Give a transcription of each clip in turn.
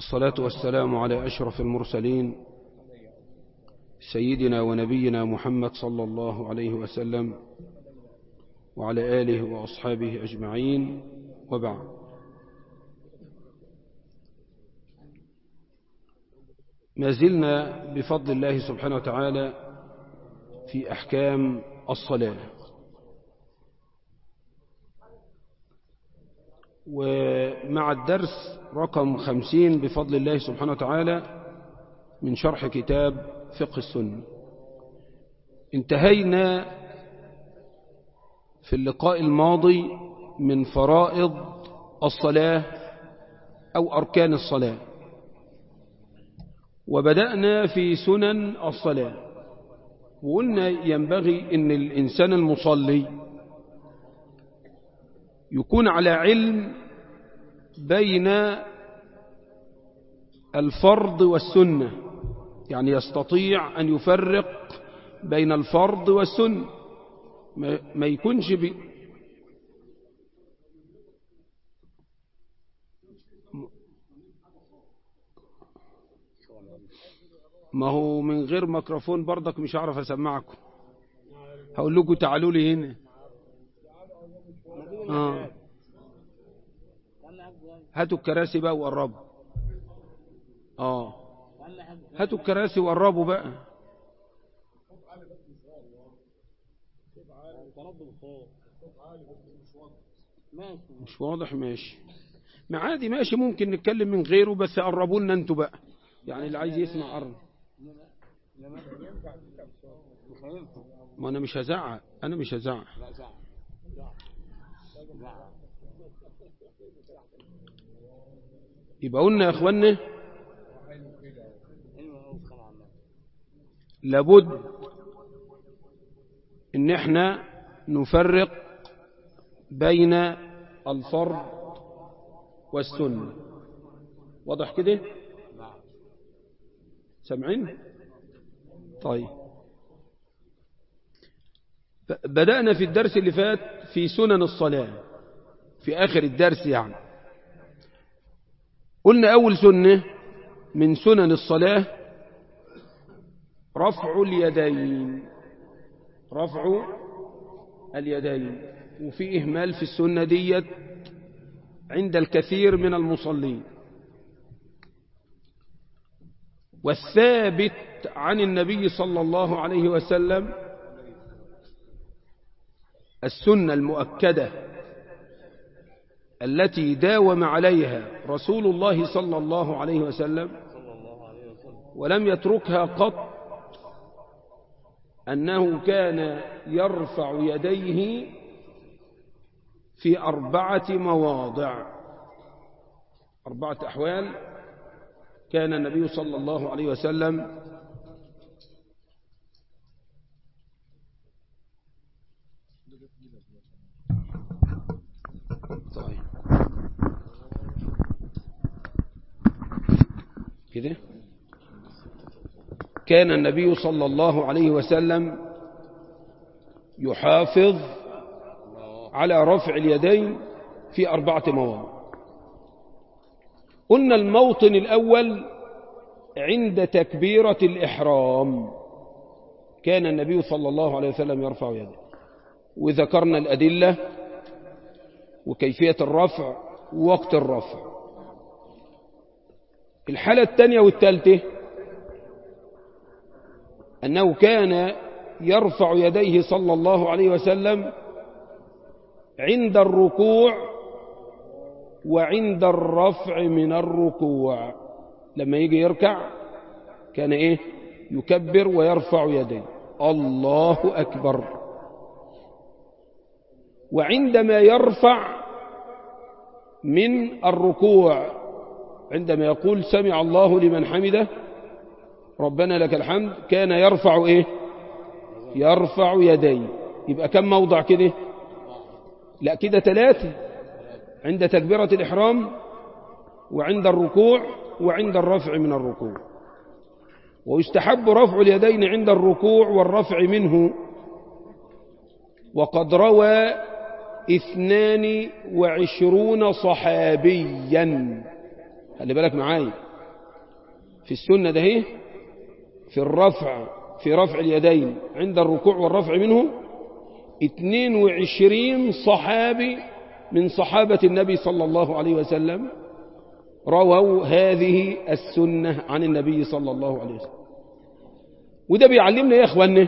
والصلاة والسلام على أشرف المرسلين سيدنا ونبينا محمد صلى الله عليه وسلم وعلى آله وأصحابه أجمعين وبعد ما زلنا بفضل الله سبحانه وتعالى في أحكام الصلاة ومع الدرس رقم خمسين بفضل الله سبحانه وتعالى من شرح كتاب فقه السنة انتهينا في اللقاء الماضي من فرائض الصلاة أو أركان الصلاة وبدأنا في سنن الصلاة وقلنا ينبغي أن الإنسان المصلي يكون على علم بين الفرض والسنة يعني يستطيع أن يفرق بين الفرض والسنة ما يكونش بي ما هو من غير ميكروفون برضك مش هعرف اسمعكم هقول لكم تعالوا لي هنا آه. هاتوا الكراسي بقى وقربوا اه هاتوا الكراسي وقربوا بقى مش واضح ماشي ما عادي ماشي ممكن نتكلم من غيره بس قربوا لنا انتوا بقى يعني اللي عايز يسمع قرب ما انا مش هزعق انا مش هزعق يبقى قلنا يا اخوانا لابد ان احنا نفرق بين الفرض والسنة واضح كده سمعين طيب بدأنا في الدرس اللي فات في سنن الصلاة في آخر الدرس يعني قلنا أول سنة من سنن الصلاة رفع اليدين رفع اليدين وفي إهمال في السنة ديت عند الكثير من المصلين والثابت عن النبي صلى الله عليه وسلم السنة المؤكدة التي داوم عليها رسول الله صلى الله عليه وسلم ولم يتركها قط أنه كان يرفع يديه في أربعة مواضع أربعة أحوال كان النبي صلى الله عليه وسلم طيب كده كان النبي صلى الله عليه وسلم يحافظ على رفع اليدين في أربعة مواضع قلنا الموطن الأول عند تكبيرة الإحرام كان النبي صلى الله عليه وسلم يرفع يده وذكرنا الأدلة وكيفية الرفع ووقت الرفع الحالة الثانية والثالثة أنه كان يرفع يديه صلى الله عليه وسلم عند الركوع وعند الرفع من الركوع لما يجي يركع كان ايه يكبر ويرفع يديه الله أكبر وعندما يرفع من الركوع عندما يقول سمع الله لمن حمده ربنا لك الحمد كان يرفع ايه يرفع يديه يبقى كم موضع كده لا كده ثلاثة عند تكبيرة الإحرام وعند الركوع وعند الرفع من الركوع ويستحب رفع اليدين عند الركوع والرفع منه وقد روى اثنان وعشرون صحابيا خلي بالك معايا في السنة ده هي في الرفع في رفع اليدين عند الركوع والرفع منه 22 صحابي من صحابة النبي صلى الله عليه وسلم رووا هذه السنة عن النبي صلى الله عليه وسلم وده بيعلمنا يا اخواننا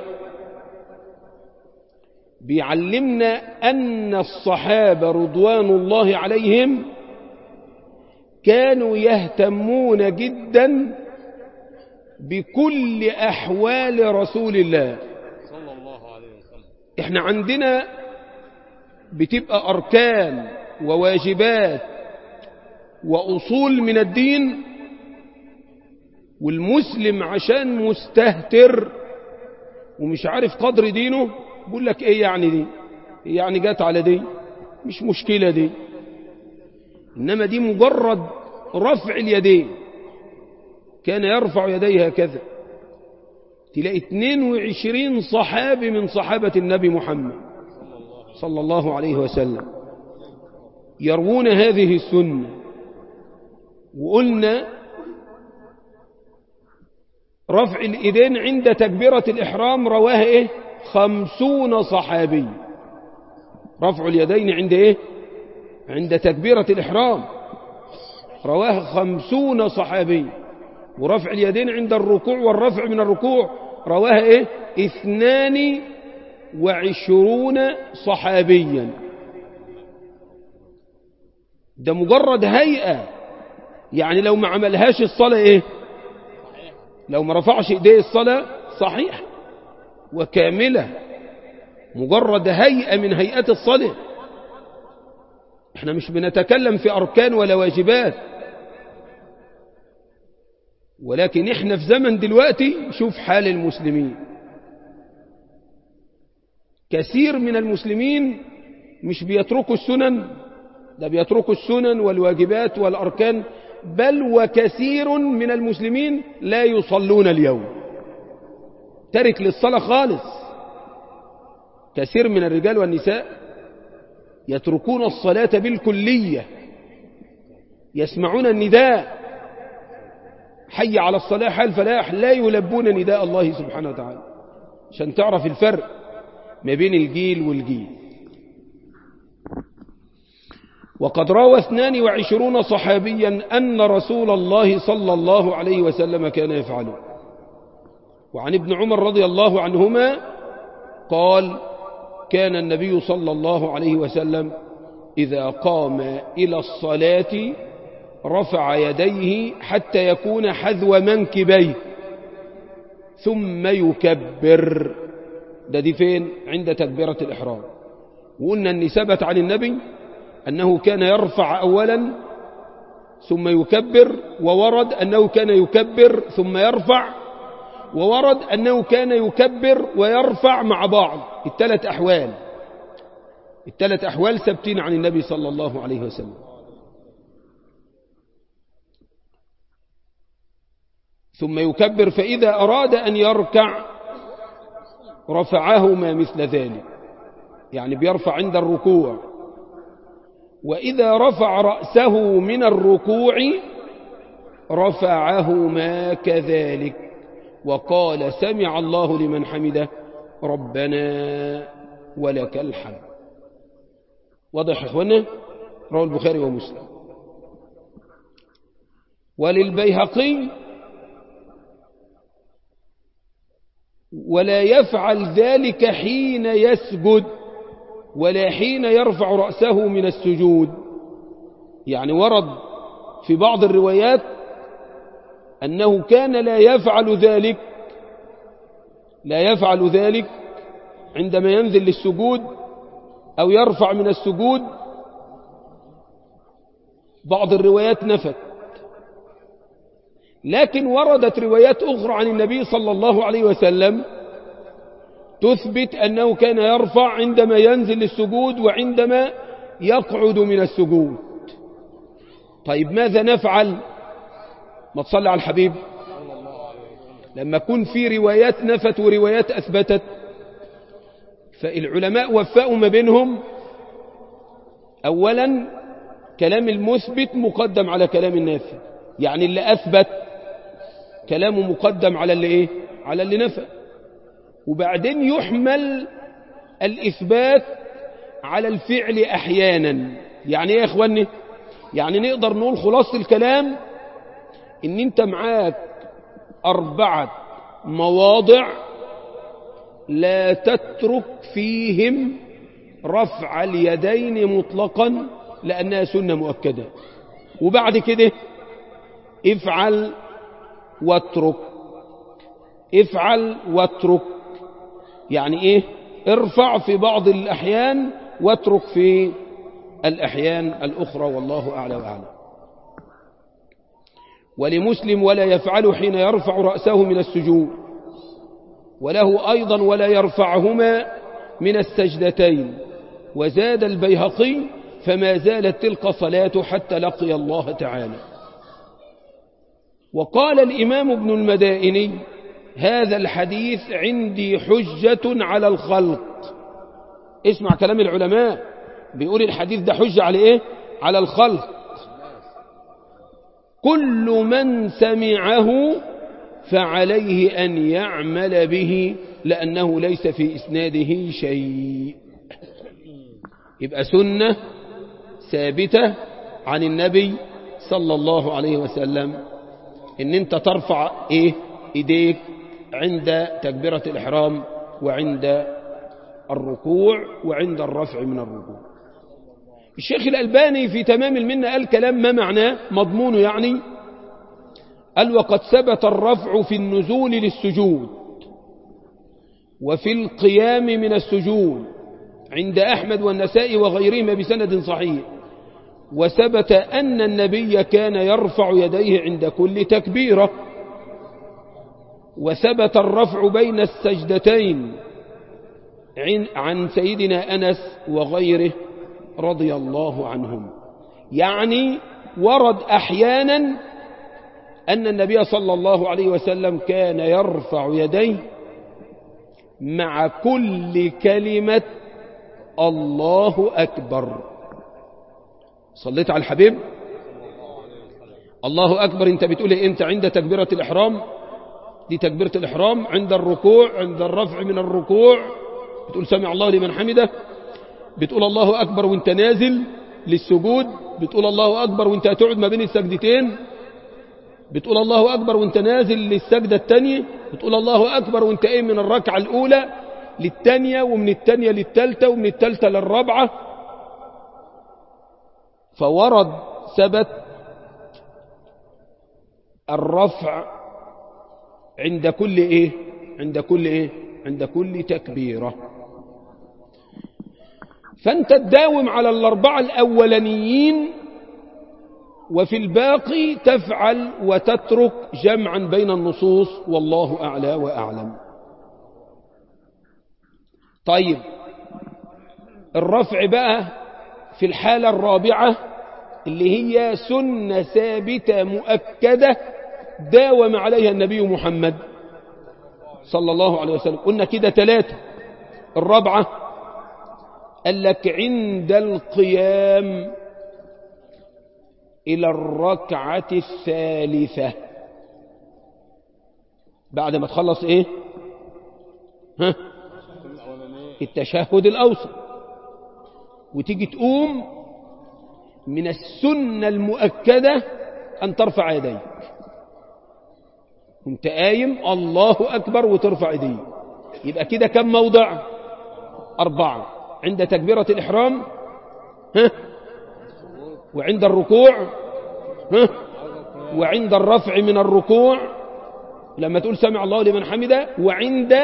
بيعلمنا أن الصحابة رضوان الله عليهم كانوا يهتمون جدا بكل أحوال رسول الله صلى الله عليه وسلم احنا عندنا بتبقى أركان وواجبات وأصول من الدين والمسلم عشان مستهتر ومش عارف قدر دينه بيقول لك ايه يعني دي إيه يعني جات على دي مش مشكلة دي إنما دي مجرد رفع اليدين كان يرفع يديه هكذا تلاقي 22 صحابي من صحابة النبي محمد صلى الله عليه وسلم يروون هذه السنة وقلنا رفع الإيدين عند تكبيرة الإحرام رواها إيه خمسون صحابي رفع اليدين عند إيه عند تكبيرة الإحرام رواها خمسون صحابي ورفع اليدين عند الركوع والرفع من الركوع رواها إيه اثنان وعشرون صحابيا ده مجرد هيئة يعني لو ما عملهاش الصلاة إيه لو ما رفعش إيديه الصلاة صحيح وكاملة مجرد هيئة من هيئات الصلاة احنا مش بنتكلم في أركان ولا واجبات ولكن احنا في زمن دلوقتي شوف حال المسلمين كثير من المسلمين مش بيتركوا السنن ده بيتركوا السنن والواجبات والأركان بل وكثير من المسلمين لا يصلون اليوم ترك للصلاة خالص كثير من الرجال والنساء يتركون الصلاة بالكلية يسمعون النداء حي على الصلاة حال الفلاح لا يلبون نداء الله سبحانه وتعالى عشان تعرف الفرق ما بين الجيل والجيل وقد روى اثنان وعشرون صحابيا أن رسول الله صلى الله عليه وسلم كان يفعله وعن ابن عمر رضي الله عنهما قال كان النبي صلى الله عليه وسلم إذا قام إلى الصلاة رفع يديه حتى يكون حذو منكبيه ثم يكبر ده دي فين عند تكبيرة الإحرام وقلنا أن ثبت عن النبي أنه كان يرفع أولا ثم يكبر وورد أنه كان يكبر ثم يرفع وورد أنه كان يكبر ويرفع مع بعض الثلاث أحوال الثلاث أحوال ثابتين عن النبي صلى الله عليه وسلم ثم يكبر فإذا أراد أن يركع رفعهما مثل ذلك يعني بيرفع عند الركوع وإذا رفع رأسه من الركوع رفعهما كذلك وقال سمع الله لمن حمده ربنا ولك الحمد واضح يا اخوانا رواه البخاري ومسلم وللبيهقي ولا يفعل ذلك حين يسجد ولا حين يرفع رأسه من السجود يعني ورد في بعض الروايات أنه كان لا يفعل ذلك لا يفعل ذلك عندما ينزل للسجود أو يرفع من السجود بعض الروايات نفت لكن وردت روايات أخرى عن النبي صلى الله عليه وسلم تثبت أنه كان يرفع عندما ينزل للسجود وعندما يقعد من السجود طيب ماذا نفعل ما تصلي على الحبيب لما يكون في روايات نفت وروايات أثبتت فالعلماء وفقوا ما بينهم أولا كلام المثبت مقدم على كلام النافي يعني اللي أثبت كلامه مقدم على اللي ايه على اللي نفى وبعدين يحمل الإثبات على الفعل أحيانا يعني ايه يا اخواني يعني نقدر نقول خلاصة الكلام ان انت معاك أربعة مواضع لا تترك فيهم رفع اليدين مطلقا لأنها سنة مؤكدة وبعد كده افعل واترك افعل واترك يعني ايه ارفع في بعض الأحيان واترك في الأحيان الأخرى والله أعلى وأعلم ولمسلم ولا يفعل حين يرفع رأسه من السجود وله أيضا ولا يرفعهما من السجدتين وزاد البيهقي فما زالت تلك صلاة حتى لقي الله تعالى وقال الإمام ابن المدائني هذا الحديث عندي حجة على الخلق اسمع كلام العلماء بيقول الحديث ده حجة على ايه على الخلق كل من سمعه فعليه أن يعمل به لأنه ليس في إسناده شيء يبقى سنة ثابتة عن النبي صلى الله عليه وسلم ان انت ترفع ايه ايديك عند تكبيرة الإحرام وعند الركوع وعند الرفع من الركوع الشيخ الألباني في تمام المنة قال كلام ما معناه مضمونه يعني قال وقد ثبت الرفع في النزول للسجود وفي القيام من السجود عند أحمد والنساء وغيرهما بسند صحيح وثبت أن النبي كان يرفع يديه عند كل تكبيرة وثبت الرفع بين السجدتين عن سيدنا أنس وغيره رضي الله عنهم يعني ورد أحيانا أن النبي صلى الله عليه وسلم كان يرفع يديه مع كل كلمة الله أكبر صليت على الحبيب الله أكبر انت بتقول إيه انت عند تكبيرة الإحرام دي تكبيرة الإحرام عند الركوع عند الرفع من الركوع بتقول سمع الله لمن حمده بتقول الله أكبر وانت نازل للسجود بتقول الله أكبر وانت هتقعد ما بين السجدتين بتقول الله أكبر وانت نازل للسجدة الثانية بتقول الله أكبر وانت ايه من الركعة الأولى للثانية ومن الثانية للثالثة ومن الثالثة للرابعة فورد ثبت الرفع عند كل ايه عند كل ايه عند كل تكبيرة فانت تداوم على الاربعة الاولانيين وفي الباقي تفعل وتترك جمعا بين النصوص والله اعلى واعلم طيب الرفع بقى في الحالة الرابعة اللي هي سنة ثابتة مؤكدة داوم عليها النبي محمد صلى الله عليه وسلم قلنا كده ثلاثة الرابعة قال لك عند القيام إلى الركعة الثالثة بعد ما تخلص إيه ها التشهد الأوسط وتيجي تقوم من السنة المؤكدة أن ترفع يديك وانت قايم الله أكبر وترفع يديك يبقى كده كم موضع أربعة عند تكبيرة الإحرام ها وعند الركوع ها وعند الرفع من الركوع لما تقول سمع الله لمن حمده وعند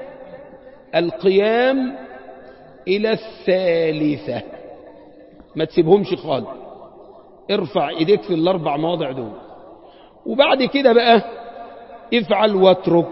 القيام إلى الثالثة ما تسيبهمش خالص ارفع ايديك في الاربع مواضع دول وبعد كده بقى افعل واترك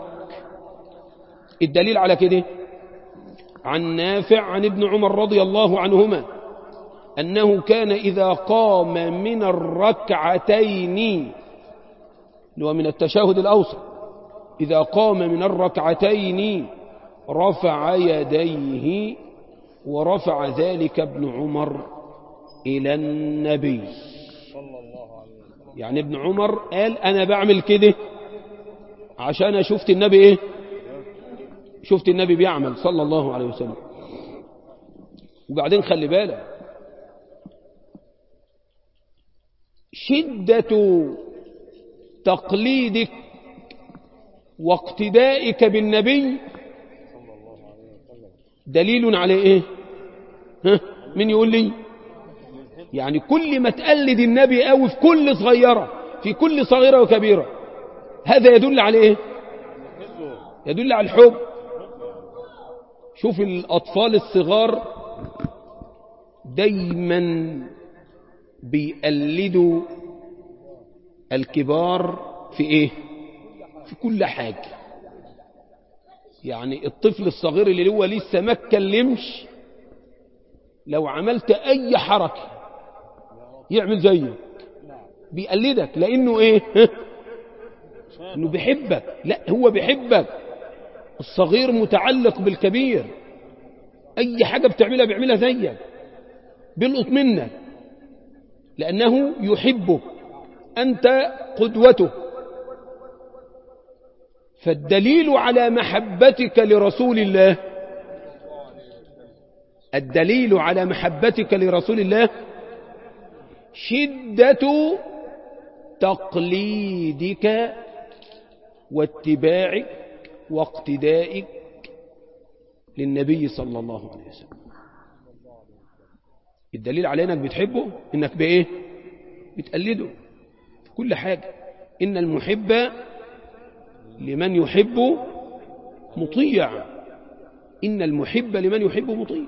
الدليل على كده عن نافع عن ابن عمر رضي الله عنهما أنه كان إذا قام من الركعتين اللي هو من التشهد الأوسط إذا قام من الركعتين رفع يديه ورفع ذلك ابن عمر إلى النبي صلى الله عليه وسلم يعني ابن عمر قال أنا بعمل كده عشان أنا شفت النبي ايه شفت النبي بيعمل صلى الله عليه وسلم وبعدين خلي بالك شدة تقليدك واقتدائك بالنبي دليل على ايه ها مين يقول لي يعني كل ما تقلد النبي قوي في كل صغيرة في كل صغيرة وكبيرة هذا يدل على ايه يدل على الحب شوف الأطفال الصغار دايما بيقلدوا الكبار في ايه في كل حاجة يعني الطفل الصغير اللي هو لسه ما اتكلمش لو عملت اي حركة يعمل زيك بيقلدك لانه ايه انه بيحبك لا هو بيحبك الصغير متعلق بالكبير اي حاجة بتعملها بيعملها زيك بيلقط منك لانه يحبك انت قدوته فالدليل على محبتك لرسول الله الدليل على محبتك لرسول الله شدة تقليدك واتباعك واقتدائك للنبي صلى الله عليه وسلم الدليل على انك بتحبه انك بايه بتقلده في كل حاجة ان المحب لمن يحب مطيع إن المحب لمن يحب مطيع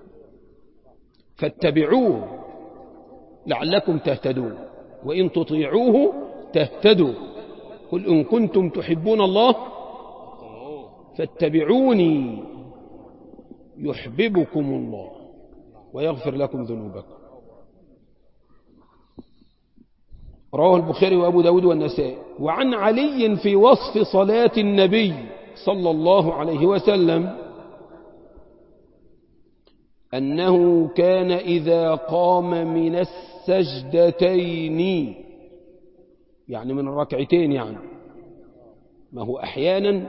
فاتبعوه لعلكم تهتدون وإن تطيعوه تهتدوا قل إن كنتم تحبون الله فاتبعوني يحببكم الله ويغفر لكم ذنوبكم رواه البخاري وأبو داود والنسائي وعن علي في وصف صلاة النبي صلى الله عليه وسلم أنه كان إذا قام من السجدتين يعني من الركعتين يعني ما هو أحيانا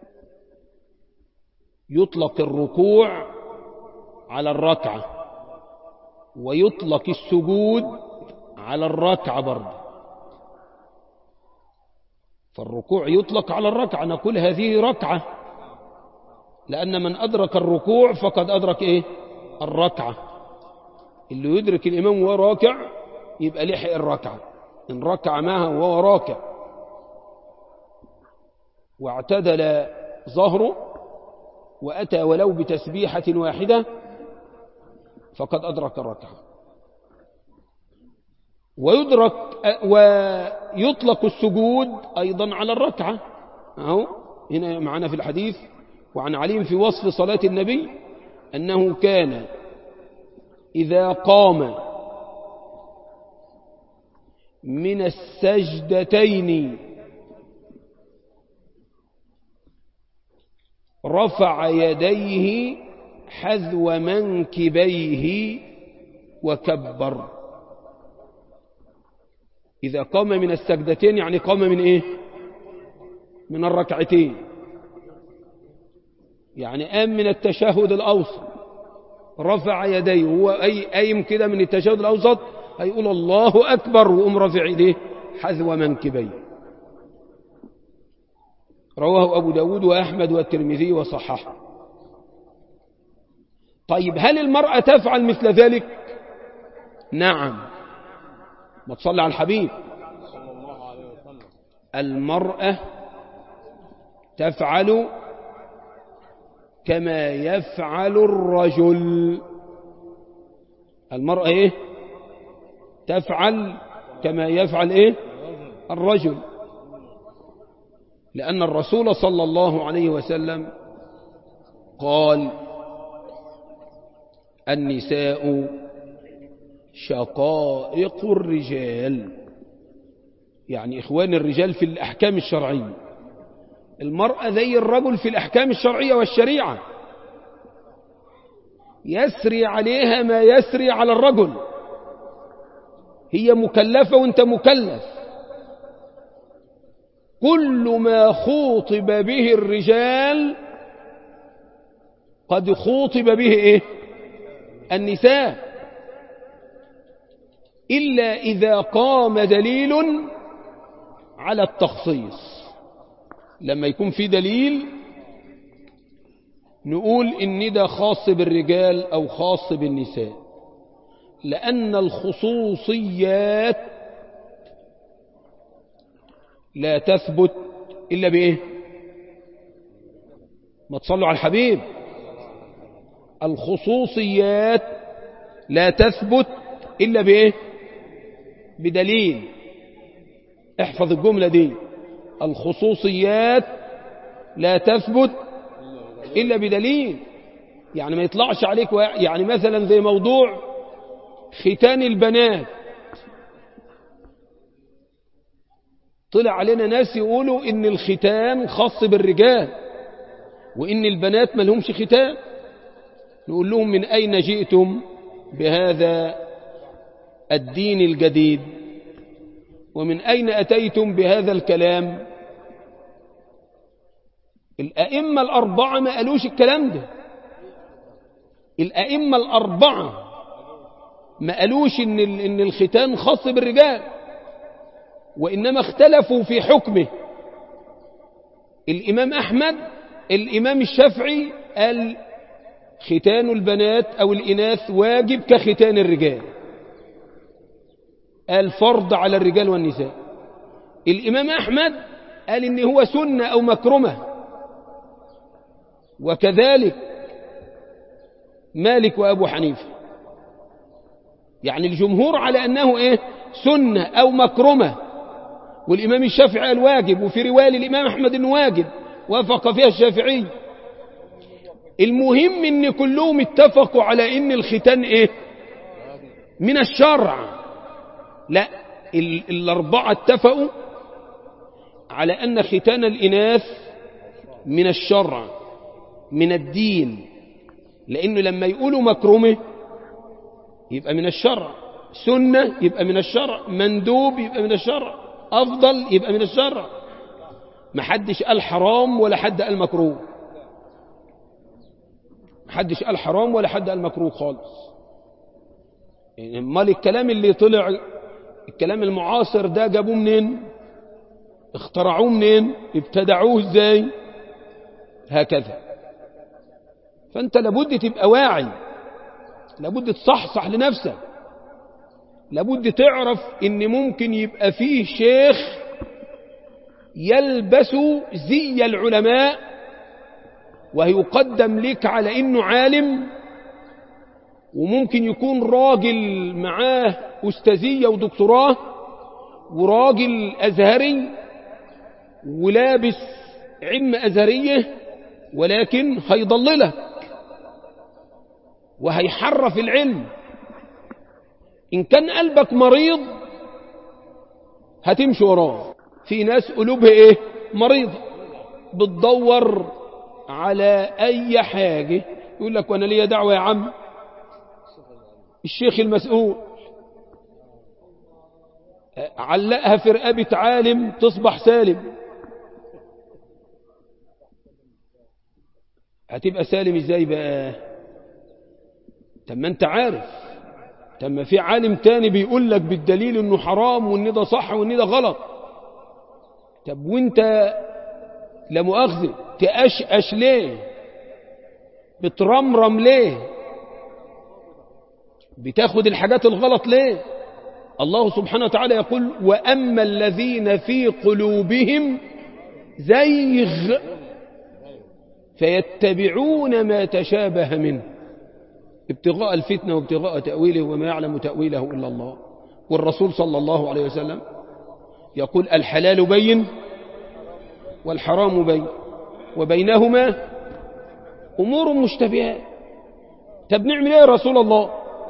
يطلق الركوع على الركعة ويطلق السجود على الركعة برضه فالركوع يطلق على الركعة نقول هذه ركعة لأن من أدرك الركوع فقد أدرك إيه الركعة اللي يدرك الإمام وهو راكع يبقى لحق الركعة إن ركع معها وهو راكع واعتدل ظهره وأتى ولو بتسبيحة واحدة فقد أدرك الركعة ويدرك ويطلق السجود أيضا على الركعة أهو هنا معنا في الحديث وعن علي في وصف صلاة النبي أنه كان إذا قام من السجدتين رفع يديه حذو منكبيه وكبر إذا قام من السجدتين يعني قام من إيه من الركعتين يعني قام من التشهد الأوسط رفع يديه هو أي قايم كده من التشهد الأوسط هيقول الله أكبر وقوم رافع يديه حذو منكبيه رواه أبو داود وأحمد والترمذي وصححه طيب هل المرأة تفعل مثل ذلك نعم ما تصلي على الحبيب صلى الله عليه وسلم المرأة تفعل كما يفعل الرجل المرأة ايه تفعل كما يفعل ايه الرجل لأن الرسول صلى الله عليه وسلم قال النساء شقائق الرجال يعني إخوان الرجال في الأحكام الشرعية المرأة زي الرجل في الأحكام الشرعية والشريعة يسري عليها ما يسري على الرجل هي مكلفة وانت مكلف كل ما خوطب به الرجال قد خوطب به إيه؟ النساء إلا إذا قام دليل على التخصيص لما يكون في دليل نقول إن ده خاص بالرجال أو خاص بالنساء لأن الخصوصيات لا تثبت إلا بإيه ما تصلوا على الحبيب الخصوصيات لا تثبت إلا بإيه بدليل احفظ الجملة دي الخصوصيات لا تثبت إلا بدليل يعني ما يطلعش عليك يعني مثلا زي موضوع ختان البنات طلع علينا ناس يقولوا ان الختان خاص بالرجال وان البنات ما لهمش ختان نقول لهم من اين جئتم بهذا الدين الجديد ومن اين اتيتم بهذا الكلام الائمه الاربعه ما قالوش الكلام ده الائمه الاربعه ما قالوش ان ان الختان خاص بالرجال وإنما اختلفوا في حكمه الإمام أحمد الإمام الشافعي قال ختان البنات أو الإناث واجب كختان الرجال قال فرض على الرجال والنساء الإمام أحمد قال إن هو سنة أو مكرمة وكذلك مالك وأبو حنيفة يعني الجمهور على أنه إيه سنة أو مكرمة والإمام الشافعي قال واجب وفي رواية الإمام أحمد أنه واجب وافق فيها الشافعي المهم ان كلهم اتفقوا على ان الختان ايه من الشرع لا ال الاربعة اتفقوا على ان ختان الاناث من الشرع من الدين لانه لما يقولوا مكرمه يبقى من الشرع سنة يبقى من الشرع مندوب يبقى من الشرع أفضل يبقى من الشرع ما حدش قال حرام ولا حد قال مكروه ما حدش قال حرام ولا حد قال مكروه خالص يعني امال الكلام اللي طلع الكلام المعاصر ده جابوه منين اخترعوه منين ابتدعوه ازاي هكذا فانت لابد تبقى واعي لابد تصحصح لنفسك لابد تعرف ان ممكن يبقى فيه شيخ يلبس زي العلماء ويقدم لك على انه عالم وممكن يكون راجل معاه استاذيه ودكتوراه وراجل ازهري ولابس عمه ازهريه ولكن هيضللك وهيحرف العلم إن كان قلبك مريض هتمشي وراه في ناس قلوبها إيه مريضة بتدور على أي حاجة يقول لك وأنا ليا دعوة يا عم الشيخ المسؤول علقها في رقبة عالم تصبح سالم هتبقى سالم ازاي بقى طب ما انت عارف طب ما في عالم تاني بيقول لك بالدليل انه حرام وان ده صح وان ده غلط طب وانت لا مؤاخذه تأشأش ليه بترمرم ليه بتاخد الحاجات الغلط ليه الله سبحانه وتعالى يقول وأما الذين في قلوبهم زيغ فيتبعون ما تشابه منه ابتغاء الفتنة وابتغاء تأويله وما يعلم تأويله إلا الله والرسول صلى الله عليه وسلم يقول الحلال بين والحرام بين وبينهما أمور مشتبهات طب نعمل ايه يا رسول الله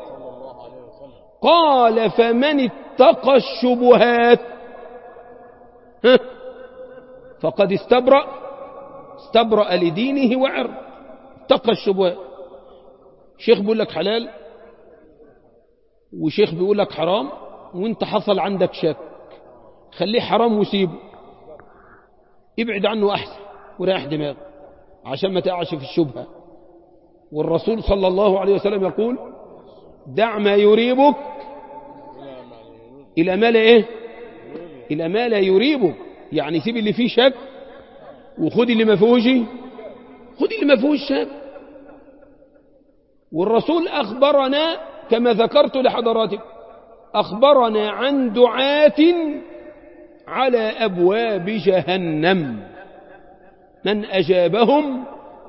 قال فمن اتقى الشبهات ها فقد استبرأ استبرأ لدينه وعرض اتقى الشبهات شيخ بيقول لك حلال وشيخ بيقول لك حرام وانت حصل عندك شك خليه حرام وسيبه ابعد عنه أحسن وريح دماغ عشان ما تقعش في الشبهة والرسول صلى الله عليه وسلم يقول دع ما يريبك إلى ما لا إيه إلى ما لا يريبك يعني سيب اللي فيه شك وخد اللي ما فيهوش خد اللي ما فيهوش شك والرسول أخبرنا كما ذكرت لحضراتكم أخبرنا عن دعاة على أبواب جهنم من أجابهم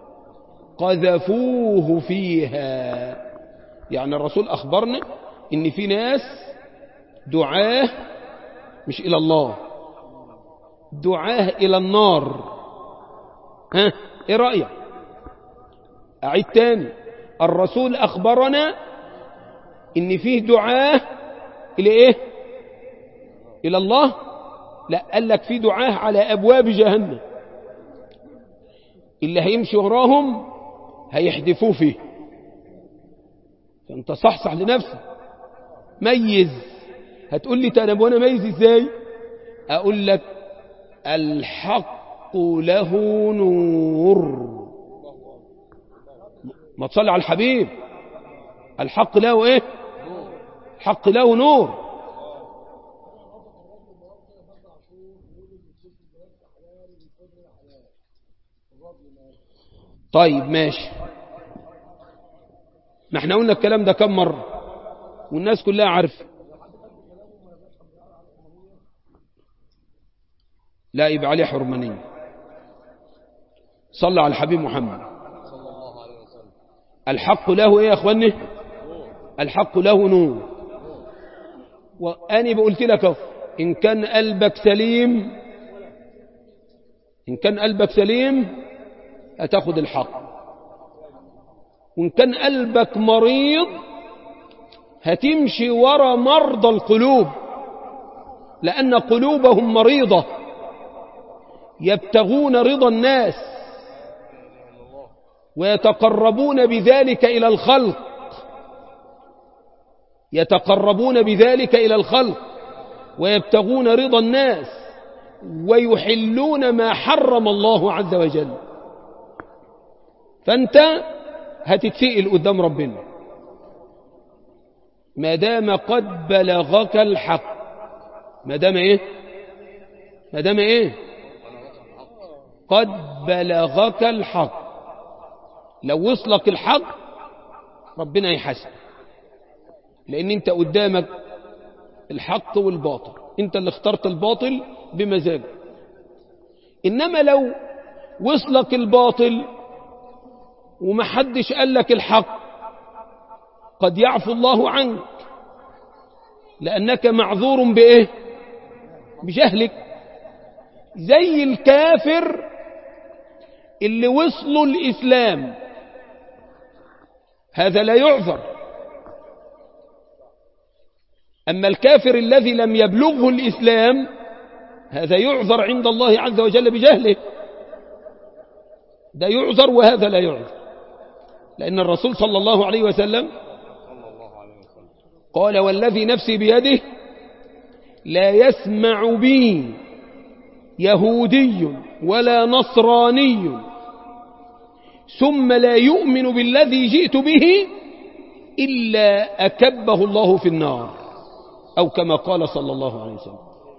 قذفوه فيها يعني الرسول أخبرنا إن في ناس دعاه مش إلى الله دعاه إلى النار ها إيه رأيك أعيد تاني الرسول أخبرنا إن فيه دعاه إلى إيه إلى الله لا قال لك في دعاه على أبواب جهنم اللي هيمشي وراهم هيحدفوه فيه فانت صحصح لنفسك ميز هتقول لي طب وانا ميز ازاي اقول لك الحق له نور ما تصلي على الحبيب الحق له ايه الحق له نور طيب ماشي ما احنا قلنا الكلام ده كم مرة والناس كلها عارفه لا يبقى عليه حرمانية صلى على الحبيب محمد صلى الله عليه وسلم الحق له ايه يا اخواني الحق له نور واني بقولت لك اهو ان كان قلبك سليم ان كان قلبك سليم هتاخد الحق وان كان قلبك مريض هتمشي ورا مرضى القلوب لان قلوبهم مريضه يبتغون رضا الناس ويتقربون بذلك إلى الخلق يتقربون بذلك إلى الخلق ويبتغون رضا الناس ويحلون ما حرم الله عز وجل فأنت هتتسئل قدام ربنا ما دام قد بلغك الحق ما دام ايه ما دام ايه قد بلغك الحق لو وصلك الحق ربنا يحاسب لان انت قدامك الحق والباطل انت اللي اخترت الباطل بمزاجك انما لو وصلك الباطل ومحدش قال لك الحق قد يعفو الله عنك لأنك معذور بإيه بجهلك زي الكافر اللي وصلوا الإسلام هذا لا يعذر أما الكافر الذي لم يبلغه الإسلام هذا يعذر عند الله عز وجل بجهله ده يعذر وهذا لا يعذر لأن الرسول صلى الله عليه وسلم صلى الله عليه وسلم قال والذي نفسي بيده لا يسمع بي يهودي ولا نصراني ثم لا يؤمن بالذي جئت به إلا أكبه الله في النار أو كما قال صلى الله عليه وسلم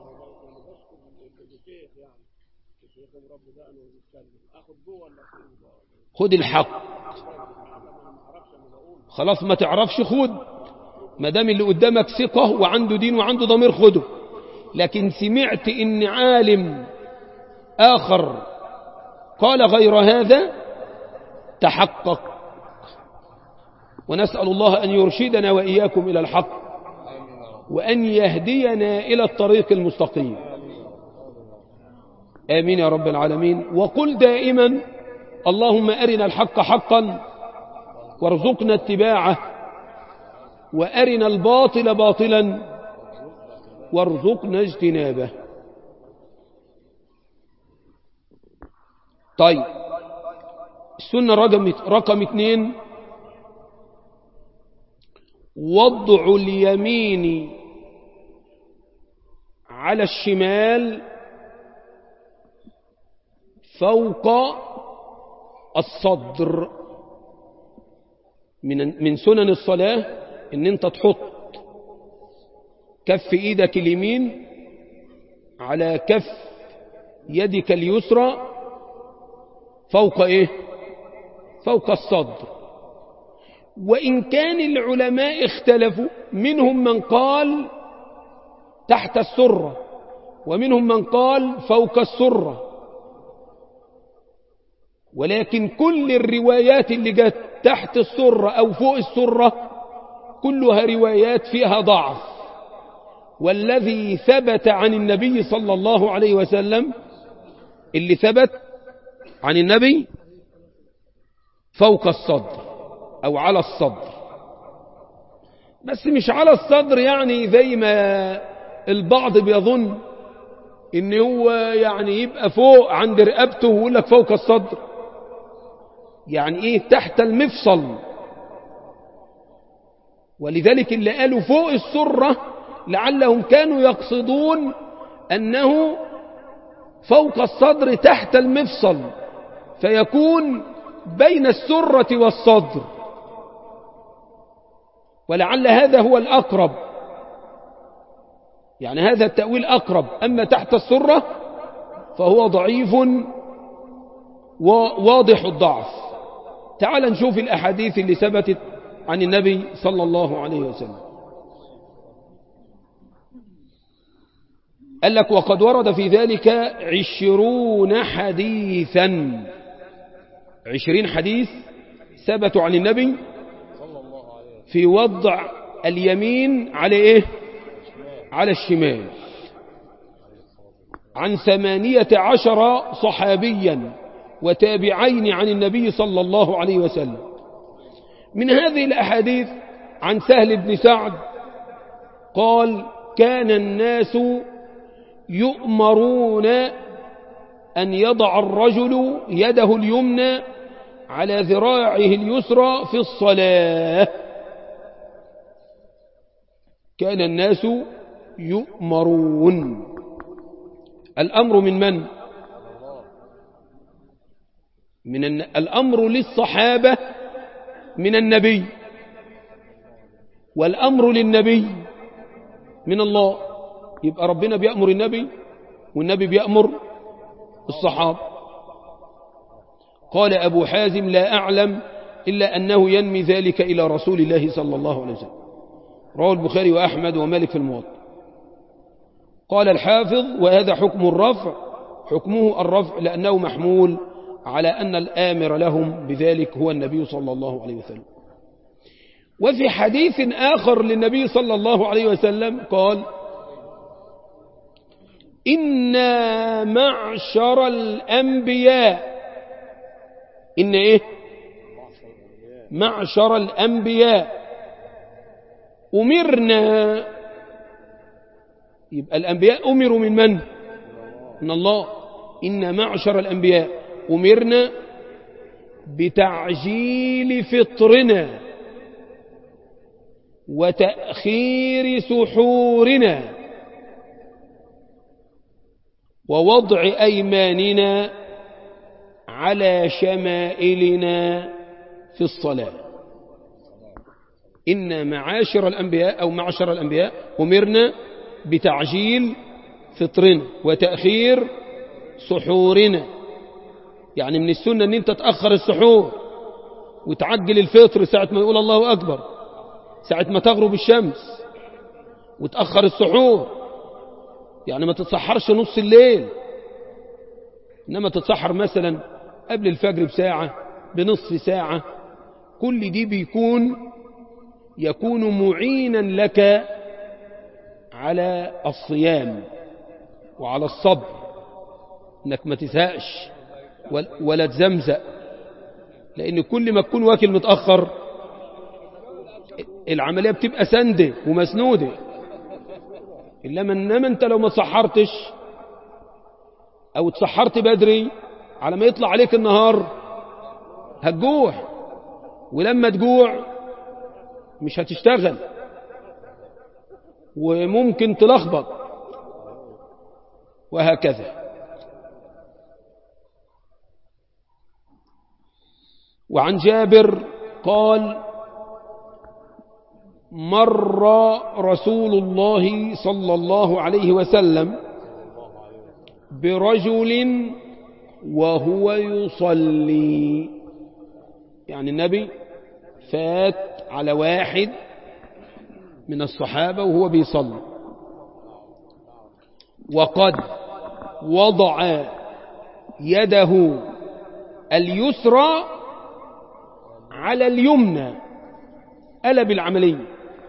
خد الحق خلاص ما تعرفش خد ما دام اللي قدامك ثقة وعنده دين وعنده ضمير خده لكن سمعت ان عالم آخر قال غير هذا تحقق ونسأل الله أن يرشدنا وإياكم إلى الحق وأن يهدينا إلى الطريق المستقيم آمين يا رب العالمين وقل دائما اللهم أرنا الحق حقا وارزقنا اتباعه وأرنا الباطل باطلا وارزقنا اجتنابه طيب السنة رقم رقم اثنين وضع اليمين على الشمال فوق الصدر من من سنن الصلاة ان انت تحط كف ايدك اليمين على كف يدك اليسرى فوق ايه فوق الصدر وإن كان العلماء اختلفوا منهم من قال تحت السرة ومنهم من قال فوق السرة ولكن كل الروايات اللي جت تحت السرة أو فوق السرة كلها روايات فيها ضعف والذي ثبت عن النبي صلى الله عليه وسلم اللي ثبت عن النبي فوق الصدر أو على الصدر بس مش على الصدر يعني زي ما البعض بيظن ان هو يعني يبقى فوق عند رقبته ويقول لك فوق الصدر يعني ايه تحت المفصل ولذلك اللي قالوا فوق السرة لعلهم كانوا يقصدون أنه فوق الصدر تحت المفصل فيكون بين السرة والصدر ولعل هذا هو الأقرب يعني هذا التأويل أقرب أما تحت السرة فهو ضعيف وواضح الضعف تعال نشوف الأحاديث اللي ثبتت عن النبي صلى الله عليه وسلم قال لك وقد ورد في ذلك عشرون حديثا عشرين حديث ثبتوا عن النبي في وضع اليمين على ايه على الشمال عن ثمانية عشر صحابيا وتابعين عن النبي صلى الله عليه وسلم من هذه الأحاديث عن سهل بن سعد قال كان الناس يؤمرون أن يضع الرجل يده اليمنى على ذراعه اليسرى في الصلاة كان الناس يؤمرون الأمر من من؟ من الن... الأمر للصحابة من النبي والأمر للنبي من الله يبقى ربنا بيأمر النبي والنبي بيأمر الصحابة قال أبو حازم لا أعلم إلا أنه ينمي ذلك إلى رسول الله صلى الله عليه وسلم رواه البخاري وأحمد ومالك في الموطأ قال الحافظ وهذا حكم الرفع حكمه الرفع لأنه محمول على أن الآمر لهم بذلك هو النبي صلى الله عليه وسلم وفي حديث آخر للنبي صلى الله عليه وسلم قال إنا معشر الأنبياء إن إيه معشر الأنبياء أمرنا يبقى الأنبياء أمروا من من من الله إن معشر الأنبياء أمرنا بتعجيل فطرنا وتأخير سحورنا ووضع أيماننا على شمائلنا في الصلاة إن معاشر الأنبياء أو معشر الأنبياء أمرنا بتعجيل فطرنا وتأخير سحورنا يعني من السنة أن أنت تأخر السحور وتعجل الفطر ساعة ما يقول الله أكبر ساعة ما تغرب الشمس وتأخر السحور يعني ما تتسحرش نص الليل إنما تتسحر مثلا قبل الفجر بساعة بنصف ساعة كل دي بيكون يكون معينا لك على الصيام وعلى الصبر انك ما تزهقش ولا تزمزق لان كل ما تكون واكل متأخر العملية بتبقى سندة ومسنودة إنما إنما أنت لو ما تصحرتش أو تصحرت بدري على ما يطلع عليك النهار هتجوع ولما تجوع مش هتشتغل وممكن تلخبط وهكذا وعن جابر قال مر رسول الله صلى الله عليه وسلم برجل وهو يصلي يعني النبي فات على واحد من الصحابة وهو بيصلي وقد وضع يده اليسرى على اليمنى قلب العملية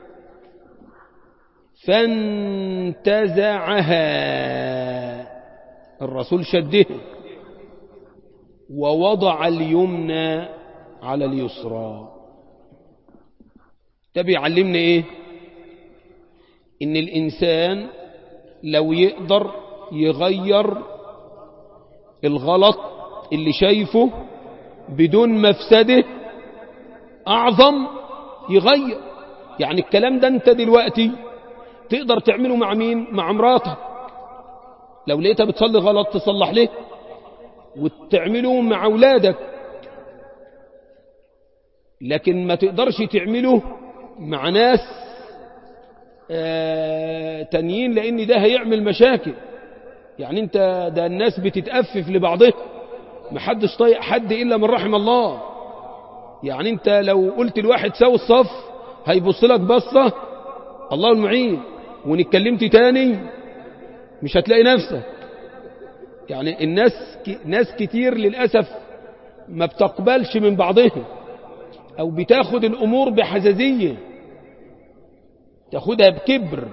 فانتزعها الرسول شدها ووضع اليمنى على اليسرى ده بيعلمنا ايه ان الانسان لو يقدر يغير الغلط اللي شايفه بدون مفسده اعظم يغير يعني الكلام ده انت دلوقتي تقدر تعمله مع مين مع مراتك لو لقيتها بتصلي غلط تصلح ليه وتعمله مع اولادك لكن ما تقدرش تعمله مع ناس آه تانيين لان ده هيعمل مشاكل يعني انت ده الناس بتتأفف لبعضها محدش طايق حد الا من رحم الله يعني انت لو قلت الواحد سوي الصف هيبص لك بصة الله المعين وان اتكلمت تاني مش هتلاقي نفسك يعني الناس ناس كتير للأسف ما بتقبلش من بعضها او بتاخد الامور بحزازية تاخدها بكبر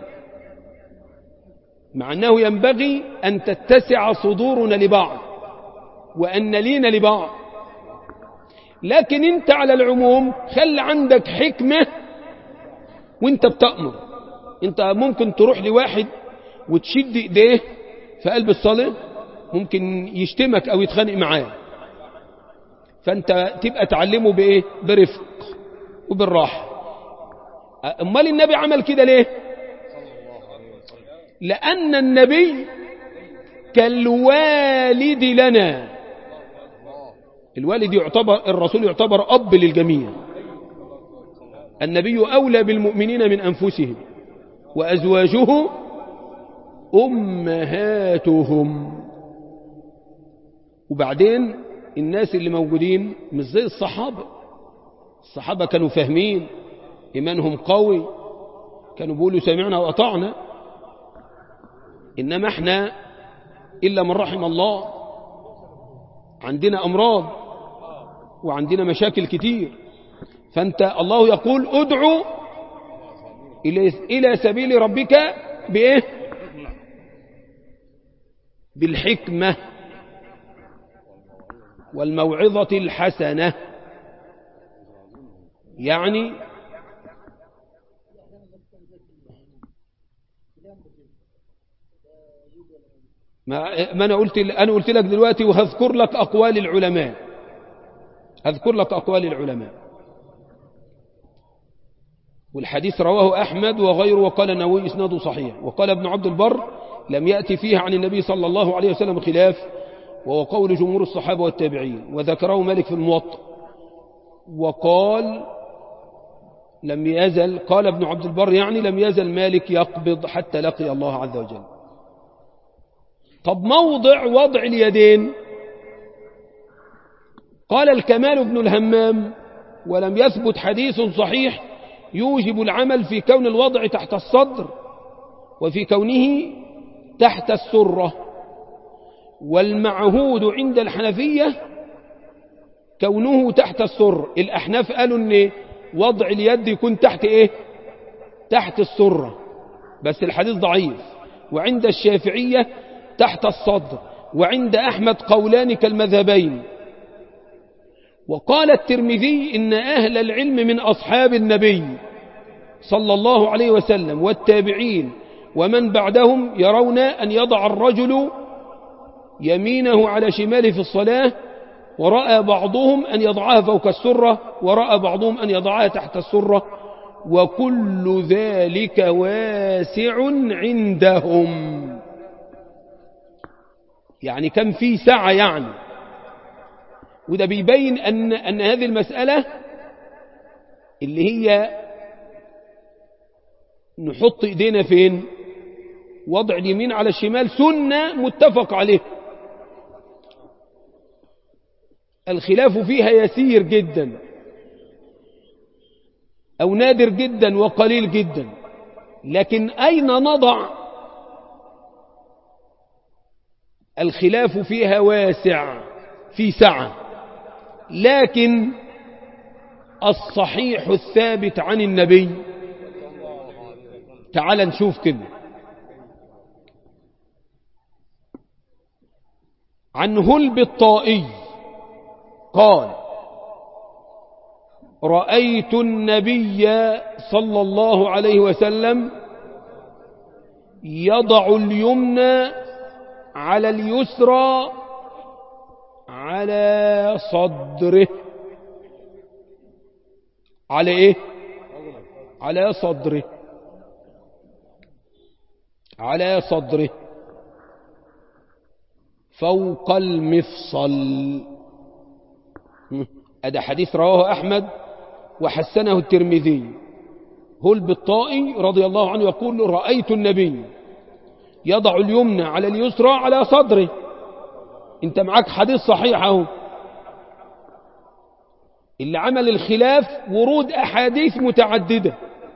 مع انه ينبغي ان تتسع صدورنا لبعض وان نلين لبعض لكن انت على العموم خلي عندك حكمة وانت بتأمر انت ممكن تروح لواحد وتشد ايديه في قلب الصلاة ممكن يشتمك او يتخانق معاه فانت تبقى تعلمه بايه برفق وبالراحة امال النبي عمل كده ليه لان النبي كالوالد لنا الوالد يعتبر الرسول يعتبر اب للجميع النبي اولى بالمؤمنين من انفسهم وازواجه امهاتهم وبعدين الناس اللي موجودين مش زي الصحابة الصحابة كانوا فاهمين إيمانهم قوي كانوا بيقولوا سمعنا وأطعنا إنما احنا إلا من رحم الله عندنا أمراض وعندنا مشاكل كتير فأنت الله يقول ادعو إلى سبيل ربك بإيه بالحكمة والموعظة الحسنة يعني ما, ما أنا قلت أنا قلت لك دلوقتي وهذكر لك أقوال العلماء هذكر لك أقوال العلماء والحديث رواه أحمد وغيره وقال النووي إسناده صحيح وقال ابن عبد البر لم يأتي فيه عن النبي صلى الله عليه وسلم خلاف وهو قول جمهور الصحابة والتابعين وذكره مالك في الموطأ وقال لم يزل قال ابن عبد البر يعني لم يزل مالك يقبض حتى لقي الله عز وجل طب موضع وضع اليدين قال الكمال بن الهمام ولم يثبت حديث صحيح يوجب العمل في كون الوضع تحت الصدر وفي كونه تحت السرة والمعهود عند الحنفية كونه تحت السر الأحناف قالوا ان وضع اليد يكون تحت ايه تحت السرة بس الحديث ضعيف وعند الشافعية تحت الصدر وعند أحمد قولان كالمذهبين وقال الترمذي إن أهل العلم من أصحاب النبي صلى الله عليه وسلم والتابعين ومن بعدهم يرون أن يضع الرجل يمينه على شماله في الصلاة ورأى بعضهم أن يضعها فوق السرة ورأى بعضهم أن يضعها تحت السرة وكل ذلك واسع عندهم يعني كم في سعة يعني وده بيبين أن, أن هذه المسألة اللي هي نحط ايدينا فين وضع اليمين على الشمال سنة متفق عليه الخلاف فيها يسير جدا أو نادر جدا وقليل جدا لكن أين نضع الخلاف فيها واسع في سعة لكن الصحيح الثابت عن النبي تعال نشوف كده عن هلب الطائي قال رأيت النبي صلى الله عليه وسلم يضع اليمنى على اليسرى على صدره على ايه على صدره على صدره فوق المفصل هذا حديث رواه أحمد وحسنه الترمذي هل بالطائي رضي الله عنه يقول رأيت النبي يضع اليمنى على اليسرى على صدره انت معك حديث صحيح اهو اللي عمل الخلاف ورود أحاديث متعددة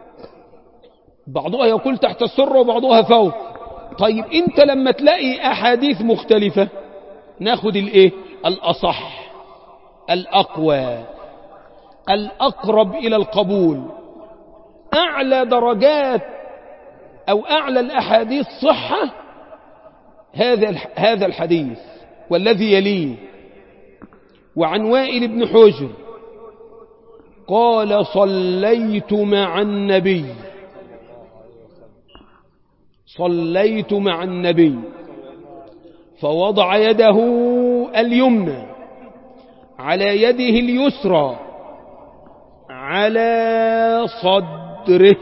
بعضها يقول تحت السر وبعضها فوق طيب انت لما تلاقي أحاديث مختلفة ناخد الايه الأصح الأقوى الأقرب إلى القبول أعلى درجات أو أعلى الأحاديث صحة هذا هذا الحديث والذي يليه وعن وائل بن حجر قال صليت مع النبي صليت مع النبي فوضع يده اليمنى على يده اليسرى على صدره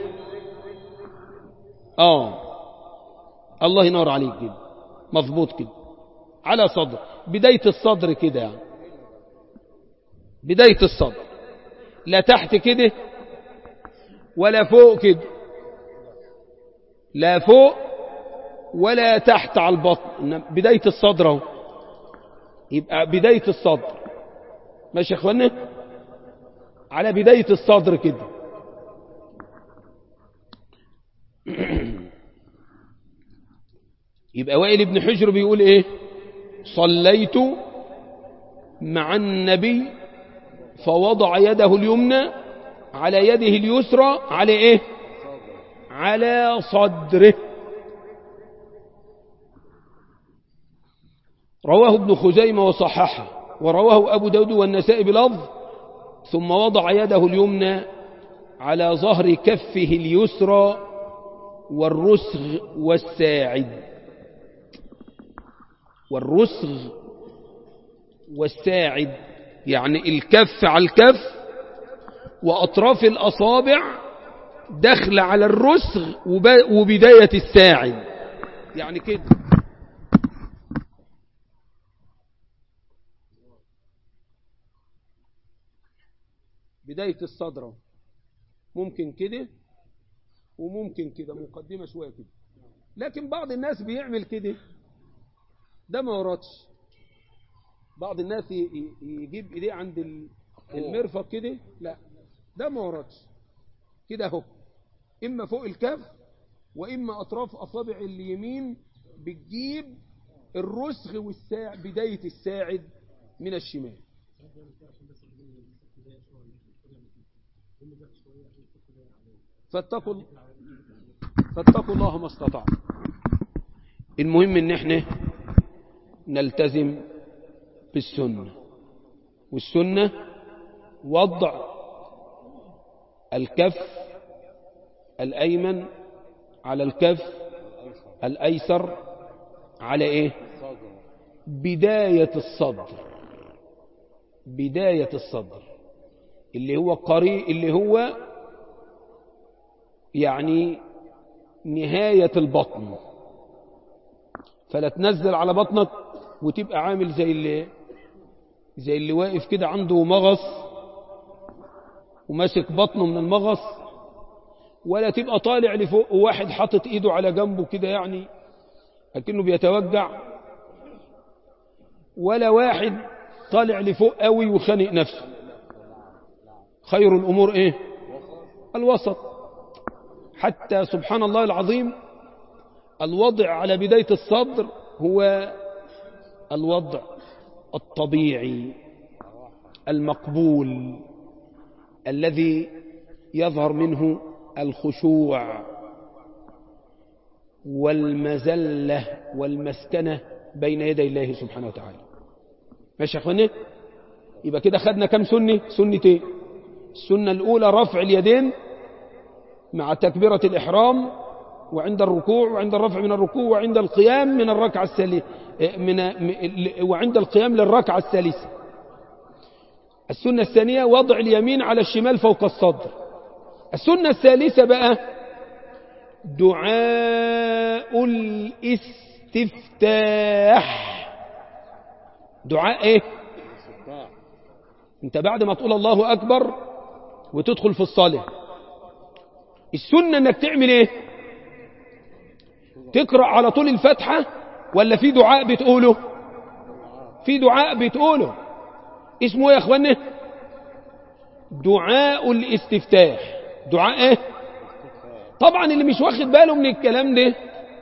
اه الله ينور عليك كده مظبوط كده على صدر بداية الصدر كده يعني بداية الصدر لا تحت كده ولا فوق كده لا فوق ولا تحت على البطن بداية الصدر اهو يبقى بداية الصدر ماشي يا اخوانا على بداية الصدر كده يبقى وائل بن حجر بيقول ايه صليت مع النبي فوضع يده اليمنى على يده اليسرى على ايه على صدره رواه ابن خزيمة وصححه ورواه أبو داود والنسائي بلفظ ثم وضع يده اليمنى على ظهر كفه اليسرى والرسغ والساعد والرسغ والساعد يعني الكف على الكف وأطراف الأصابع دخل على الرسغ وبداية الساعد يعني كده بداية الصدر ممكن كده وممكن كده مقدمة شوية كده لكن بعض الناس بيعمل كده ده ما وردش بعض الناس يجيب ايديه عند المرفق كده لا ده ما وردش كده اهو اما فوق الكف واما اطراف اصابع اليمين بتجيب الرسغ والساع بداية الساعد من الشمال فاتقوا فاتقوا الله ما استطعتم المهم ان احنا نلتزم بالسنة والسنة وضع الكف الأيمن على الكف الأيسر على إيه بداية الصدر بداية الصدر اللي هو قري اللي هو يعني نهاية البطن فلا تنزل على بطنك وتبقى عامل زي اللي زي اللي واقف كده عنده مغص وماسك بطنه من المغص ولا تبقى طالع لفوق وواحد حاطط ايده على جنبه كده يعني لكنه بيتوجع ولا واحد طالع لفوق قوي وخانق نفسه خير الأمور ايه الوسط حتى سبحان الله العظيم الوضع على بداية الصدر هو الوضع الطبيعي المقبول الذي يظهر منه الخشوع والمزلة والمسكنة بين يدي الله سبحانه وتعالى ماشي يا اخواني يبقى كده خدنا كم سنة سنتين السنة الأولى رفع اليدين مع تكبيرة الإحرام وعند الركوع وعند الرفع من الركوع وعند القيام من الركعة الثالثة من وعند القيام للركعة الثالثة السنة الثانية وضع اليمين على الشمال فوق الصدر السنة الثالثة بقى دعاء الاستفتاح دعاء ايه انت بعد ما تقول الله اكبر وتدخل في الصلاة السنة انك تعمل ايه تقرأ على طول الفتحة ولا في دعاء بتقوله في دعاء بتقوله اسمه ايه يا اخواني دعاء الاستفتاح دعاء ايه طبعا اللي مش واخد باله من الكلام ده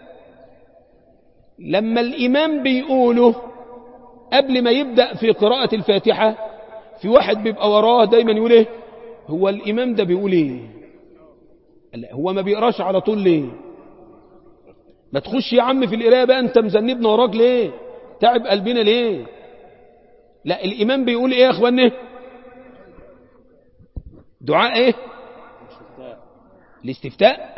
لما الامام بيقوله قبل ما يبدأ في قراءة الفاتحة في واحد بيبقى وراه دايما يقول ايه هو الامام ده بيقول ايه لا هو ما بيقراش على طول ليه ما تخش يا عم في القرايه بقى انت مذنبنا وراك ليه تعب قلبنا ليه لا الامام بيقول ايه يا اخواني دعاء ايه الاستفتاء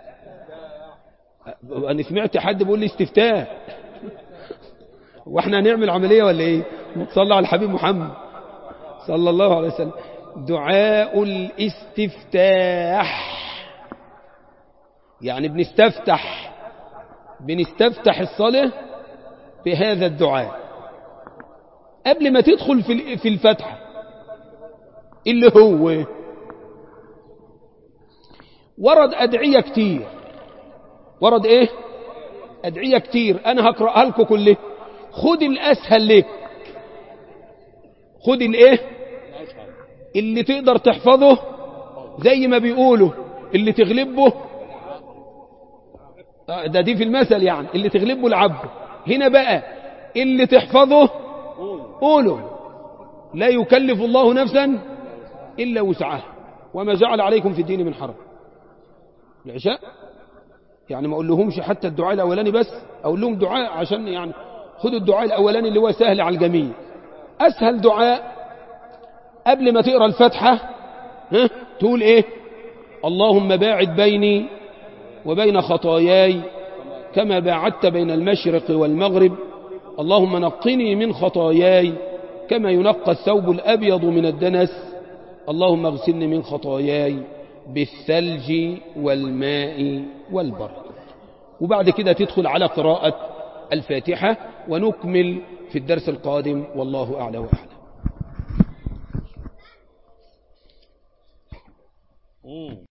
انا سمعت حد بيقول لي استفتاء واحنا هنعمل عمليه ولا ايه صلى على الحبيب محمد صلى الله عليه وسلم دعاء الاستفتاح يعني بنستفتح بنستفتح الصلاة بهذا الدعاء قبل ما تدخل في في الفتحة اللي هو ورد أدعية كتير ورد ايه أدعية كتير أنا هقرأها لكم كله خد الأسهل لك خد الايه اللي تقدر تحفظه زي ما بيقولوا اللي تغلبه ده دي في المثل يعني اللي تغلبه العبد هنا بقى اللي تحفظه قوله لا يكلف الله نفسا إلا وسعها وما جعل عليكم في الدين من حرج العشاء يعني ما اقول لهمش حتى الدعاء الاولاني بس اقول لهم دعاء عشان يعني خدوا الدعاء الاولاني اللي هو سهل على الجميع اسهل دعاء قبل ما تقرا الفاتحه ها تقول ايه اللهم باعد بيني وبين خطاياي كما باعدت بين المشرق والمغرب اللهم نقني من خطاياي كما ينقى الثوب الأبيض من الدنس اللهم اغسلني من خطاياي بالثلج والماء والبرد وبعد كده تدخل على قراءة الفاتحة ونكمل في الدرس القادم والله أعلى وأعلم